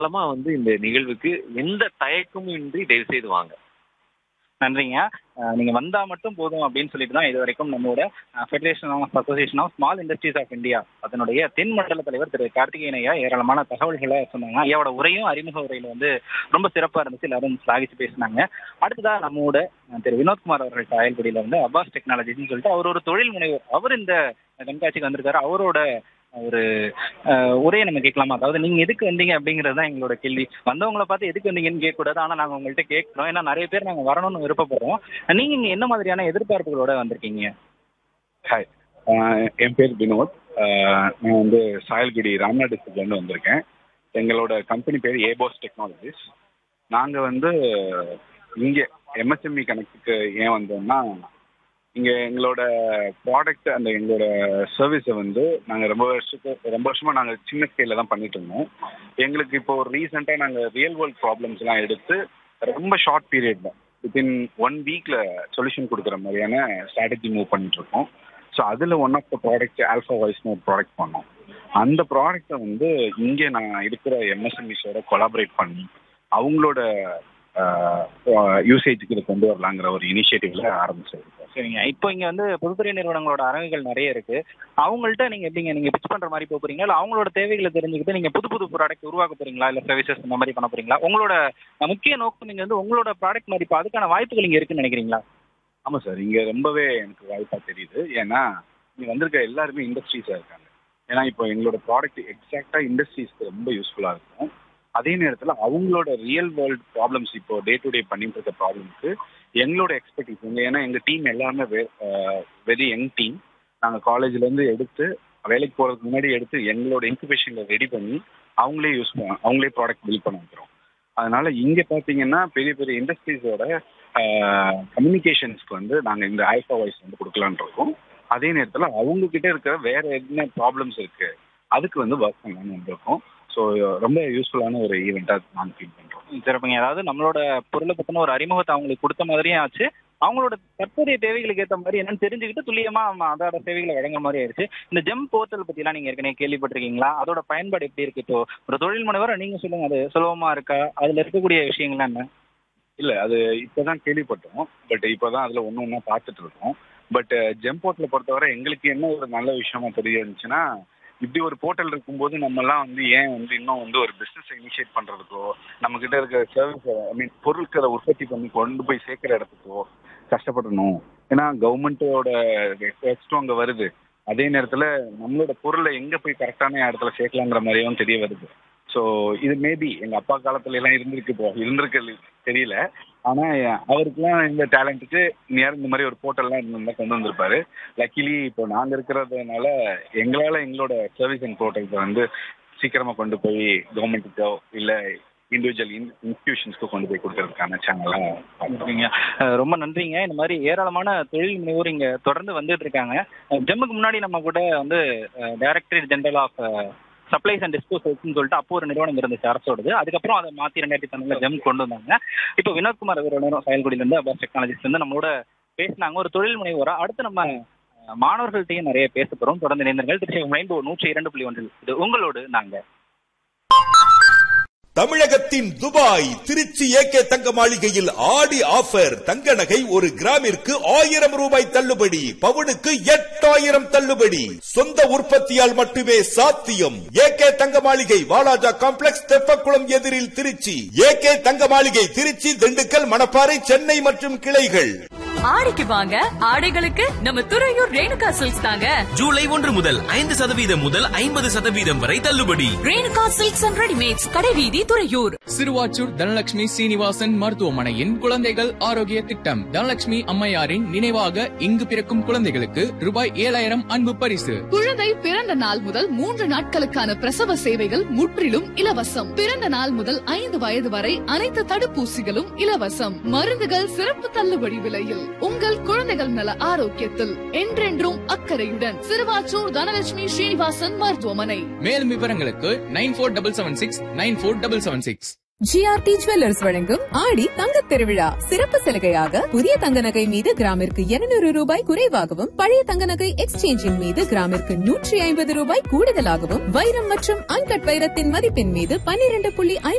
தாராளமா வந்து இந்த நிகழ்வுக்கு எந்த தயக்கமும் இன்றி தயவு செய்து வாங்க நன்றிங்க அஹ் நீங்க வந்தா மட்டும் போதும் அப்படின்னு சொல்லிட்டு தான் இது வரைக்கும் நம்மளோட federation of association of small industries of India அதனுடைய தென் மண்டல தலைவர் திரு கார்த்திகேயன் ஐயா ஏராளமான தகவல்களை சொன்னாங்க ஐயாவோட உரையும் அறிமுக உரையில வந்து ரொம்ப சிறப்பா இருந்துச்சு எல்லாரும் ஸ்லாகிச்சு பேசினாங்க அடுத்ததா நம்மோட அஹ், திரு வினோத்குமார் அவர்கள் சாயல்குடியில வந்து அப்பாஸ் டெக்னாலஜிஸ்னு சொல்லிட்டு அவர் ஒரு தொழில் முனைவர் அவர் இந்த கண்காட்சிக்கு வந்திருக்காரு அவரோட ஒரு அஹ், உரையை நம்ம கேட்கலாமா அதாவது நீங்க எதுக்கு வந்தீங்க அப்படிங்கிறது தான் எங்களோட கேள்வி வந்தவங்கள பார்த்து எதுக்கு வந்தீங்கன்னு கேட்கக்கூடாது ஆனா நாங்க உங்கள்கிட்ட கேட்கிறோம் ஏன்னா நிறைய பேர் நாங்க வரணும்னு விருப்பப்படுறோம் நீங்க இங்க என்ன மாதிரியான எதிர்பார்ப்புகளோட வந்திருக்கீங்க ஹாய் ஆஹ் என் பேர் வினோத் ஆஹ் நான் வந்து சாயல்குடி ராம்நாத் டிஸ்ட்ரிக்ட்லேருந்து வந்திருக்கேன் எங்களோட கம்பெனி பேர் ஏபோஸ் டெக்னாலஜிஸ் நாங்கள் வந்து இங்கே எம்எஸ்எம்இ கணக்குக்கு ஏன் வந்தோம்னா இங்கே எங்களோட ப்ராடக்ட் அந்த எங்களோட சர்வீஸை வந்து நாங்கள் ரொம்ப வருஷத்துக்கு ரொம்ப வருஷமாக நாங்கள் சின்ன ஸ்கேலில் தான் பண்ணிட்டு இருந்தோம் எங்களுக்கு இப்போ ஒரு ரீசெண்டாக நாங்கள் ரியல் வேர்ல்ட் ப்ராப்ளம்ஸ்லாம் எடுத்து ரொம்ப ஷார்ட் பீரியடில் வித்தின் ஒன் வீக்கில் சொல்யூஷன் கொடுக்குற மாதிரியான ஸ்ட்ராட்டஜி மூவ் பண்ணிட்டு இருக்கோம் ஸோ அதில் one of the product alpha வாய்ஸ்னு ஒரு ப்ராடக்ட் பண்ணோம் அந்த ப்ராடக்ட்டை வந்து இங்கே நான் இருக்கிற எம்எஸ்எம்இஸோட கொலாபரேட் பண்ணி அவங்களோட யூசேஜுக்கு இதை கொண்டு வரலாங்கிற ஒரு இனிஷியேட்டிவ்ல ஆரம்பிச்சிருக்கோம் சரிங்க இப்போ இங்க வந்து பொதுத்துறை நிறுவனங்களோட அரங்குகள் நிறைய இருக்கு அவங்கள்ட்ட நீங்க எப்படிங்க நீங்க பிச் பண்ற மாதிரி போக போறீங்களா இல்ல அவங்களோட தேவைகளை தெரிஞ்சுக்கிட்டு நீங்க புது புது ப்ராடக்ட் உருவாக்க போறீங்களா இல்ல சர்வீசஸ் இந்த மாதிரி பண்ண போறீங்களா உங்களோட அஹ், முக்கிய நோக்கம் நீங்க வந்து உங்களோட ப்ராடக்ட் மதிப்பு அதுக்கான வாய்ப்புகள் இங்க இருக்குன்னு நினைக்கிறீங்களா ஆமாம் சார் இங்கே ரொம்பவே எனக்கு வாய்ப்பாக தெரியுது ஏன்னா இங்கே வந்திருக்க எல்லாருமே இண்டஸ்ட்ரீஸாக இருக்காங்க ஏன்னா இப்போ எங்களோட ப்ராடக்ட் எக்ஸாக்டாக இண்டஸ்ட்ரீஸ்க்கு ரொம்ப யூஸ்ஃபுல்லாக இருக்கும் அதே நேரத்தில் அவங்களோட ரியல் வேர்ல்ட் ப்ராப்ளம்ஸ் இப்போ டே டு டே பண்ணிட்டு இருக்க ப்ராப்ளம்க்கு எங்களோட எக்ஸ்பர்டீஸ் எங்க ஏன்னா எங்கள் டீம் எல்லாமே வெரி யங் டீம் நாங்கள் காலேஜ்லேருந்து எடுத்து வேலைக்கு போகிறதுக்கு முன்னாடி எடுத்து எங்களோட இன்குபேஷனில் ரெடி பண்ணி அவங்களே யூஸ் பண்ண அவங்களே ப்ராடக்ட் பில்ட் பண்ண வைக்கிறோம் அதனால இங்கே பார்த்தீங்கன்னா பெரிய பெரிய இண்டஸ்ட்ரீஸோட கம்யூனிகேஷன்ஸ்க்கு வந்து நாங்கள் இந்த ஆல்ஃபா வாய்ஸ் வந்து கொடுக்கலான்னு இருக்கோம் அதே நேரத்தில் அவங்க கிட்ட இருக்கிற வேற என்ன ப்ராப்ளம்ஸ் இருக்கு அதுக்கு வந்து ஒர்க் பண்ணலாம்னு வந்திருக்கோம் ஸோ ரொம்ப யூஸ்ஃபுல்லான ஒரு ஈவெண்ட்டாக நாங்கள் ஃபீல் பண்ணுறோம் சிறப்புங்க அதாவது நம்மளோட பொருளை பத்தின ஒரு அறிமுகத்தை அவங்களுக்கு கொடுத்த மாதிரியும் ஆச்சு அவங்களோட தற்போதைய தேவைகளுக்கு ஏற்ற மாதிரி என்னன்னு தெரிஞ்சுக்கிட்டு துல்லியமா நம்ம அதோட சேவைகளை வழங்குற மாதிரி ஆயிடுச்சு இந்த ஜெம் போர்ட்டல் பத்திலாம் நீங்க ஏற்கனவே கேள்விப்பட்டிருக்கீங்களா அதோட பயன்பாடு எப்படி இருக்கு இப்போ ஒரு தொழில் முனைவர் நீங்க சொல்லுங்க அது சுலபமா இருக்கா அதுல இருக்கக்கூடிய விஷயங்கள்லாம் என்ன இல்லை அது இப்போ தான் கேள்விப்பட்டோம் பட் இப்போ தான் அதில் ஒன்று ஒன்றா பார்த்துட்டு இருக்கோம் பட் ஜெம் போர்ட்டலை பொறுத்தவரை எங்களுக்கு என்ன ஒரு நல்ல விஷயமா தெரிய இருந்துச்சுன்னா இப்படி ஒரு போர்ட்டல் இருக்கும்போது நம்மலாம் வந்து ஏன் வந்து இன்னும் வந்து ஒரு பிஸ்னஸ் இனிஷியேட் பண்ணுறதுக்கோ நம்மக்கிட்ட இருக்கிற சர்வீஸ் ஐ மீன் பொருட்களை உற்பத்தி பண்ணி கொண்டு போய் சேர்க்குற இடத்துக்கோ கஷ்டப்படணும் ஏன்னா கவர்மெண்ட்டோட ரெக்வஸ்ட்டும் அங்கே வருது அதே நேரத்தில் நம்மளோட பொருளை எங்கே போய் கரெக்டான இடத்துல சேர்க்கலாங்கிற மாதிரியும் தெரிய வருது ஸோ இது மேபி எங்கள் அப்பா காலத்துல எல்லாம் இருந்திருக்கு இப்போ இருந்திருக்கு தெரியல ஆனால் அவருக்குலாம் இந்த டேலண்ட்டுக்கு நேரம் இந்த மாதிரி ஒரு போர்ட்டல்லாம் இருந்தால் கொண்டு வந்திருப்பாரு லக்கிலி இப்போ நாங்கள் இருக்கிறதுனால எங்களால் எங்களோட சர்வீஸ் அண்ட் போர்ட்டல்ஸை வந்து சீக்கிரமாக கொண்டு போய் கவர்மெண்ட்டுக்கோ இல்லை இண்டிவிஜுவல் இன் இன்ஸ்டிடியூஷன்ஸ்க்கு கொண்டு போய் கொடுக்கறதுக்கான சேனல்லாம் நன்றிங்க அஹ் ரொம்ப நன்றிங்க இந்த மாதிரி ஏராளமான தொழில் முனைவோர் இங்க தொடர்ந்து வந்துட்டு இருக்காங்க அஹ் ஜெம்முக்கு முன்னாடி நம்ம கூட வந்து directorate general of supplies and டிஸ்போசல்ஸ்னு சொல்லிட்டு அப்போ ஒரு நிறுவனம் இருந்துச்சு அரசோடது அதுக்கப்புறம் அதை மாத்தி ரெண்டாயிரத்தி பன்னெண்டுல ஜெம் கொண்டு வந்தாங்க இப்போ வினோத்குமார் ஒரு நிறுவனம் செயல்குடியில இருந்து அபாஸ் டெக்னாலஜிஸ்ல இருந்து நம்மளோட பேசினாங்க ஒரு தொழில் முனைவோரா அடுத்து நம்ம அஹ், மாணவர்கள்ட்டையும் நிறைய பேச போறோம் தொடர்ந்து இணைந்தர்கள் திருச்சி ரெயின்போ நூற்றி இரண்டு புள்ளி ஒன்றில் இது உங்களோடு நாங்க தமிழகத்தின் துபாய் திருச்சி ஏகே தங்க மாளிகையில் ஆடி ஆஃபர் தங்க நகை ஒரு கிராமிற்கு ஆயிரம் ரூபாய் தள்ளுபடி பவுனுக்கு எட்டாயிரம் தள்ளுபடி சொந்த உற்பத்தியால் மட்டுமே சாத்தியம் ஏகே தங்க மாளிகை வாலாஜா காம்ப்ளெக்ஸ் தெப்பக்குளம் எதிரில் திருச்சி ஏகே தங்க மாளிகை திருச்சி திண்டுக்கல் மணப்பாறை சென்னை மற்றும் கிளைகள் ஆடிக்கு வாங்க ஆடைகளுக்கு நம்ம துறையூர் ரேணுகா சில்க்ஸ் தாங்க ஜூலை ஒன்று முதல் ஐந்து சதவீதம் முதல் ஐம்பது சதவீதம் வரை தள்ளுபடி ரேணுகா சில்க்ஸ் அண்ட் ரெடிமேட்ஸ் கடைவீதி துறையூர் சிறுவாச்சூர் தனலட்சுமி சீனிவாசன் மருத்துவமனையின் குழந்தைகள் ஆரோக்கிய திட்டம் தனலட்சுமி அம்மையாரின் நினைவாக இங்கு பிறக்கும் குழந்தைகளுக்கு ரூபாய் ஏழாயிரம் அன்பு பரிசு குழந்தை பிறந்த நாள் முதல் மூன்று நாட்களுக்கான பிரசவ சேவைகள் முற்றிலும் இலவசம் பிறந்த நாள் முதல் ஐந்து வயது வரை அனைத்து தடுப்பூசிகளும் இலவசம் மருந்துகள் சிறப்பு தள்ளுபடி விலையில் உங்கள் குழந்தைகள் நல ஆரோக்கியத்தில் என்றென்றும் அக்கறையுடன் சிறுவாச்சூர் தனலட்சுமி ஸ்ரீனிவாசன் மருத்துவமனை மேலும் விவரங்களுக்கு nine four double seven six nine four double seven six GRT jewellers வழங்கும் ஆடி தங்கத் திருவிழா சிறப்பு சலுகையாக புதிய தங்க நகை மீது கிராமிற்கு 200 ரூபாய் குறைவாகவும் பழைய தங்க நகை எக்ஸ்சேஞ்சின் மீது கிராமிற்கு நூற்றி ஐம்பது ரூபாய் கூடுதலாகவும் வைரம் மற்றும் அன்கட் வைரத்தின் மதிப்பின் மீது பன்னிரண்டு புள்ளி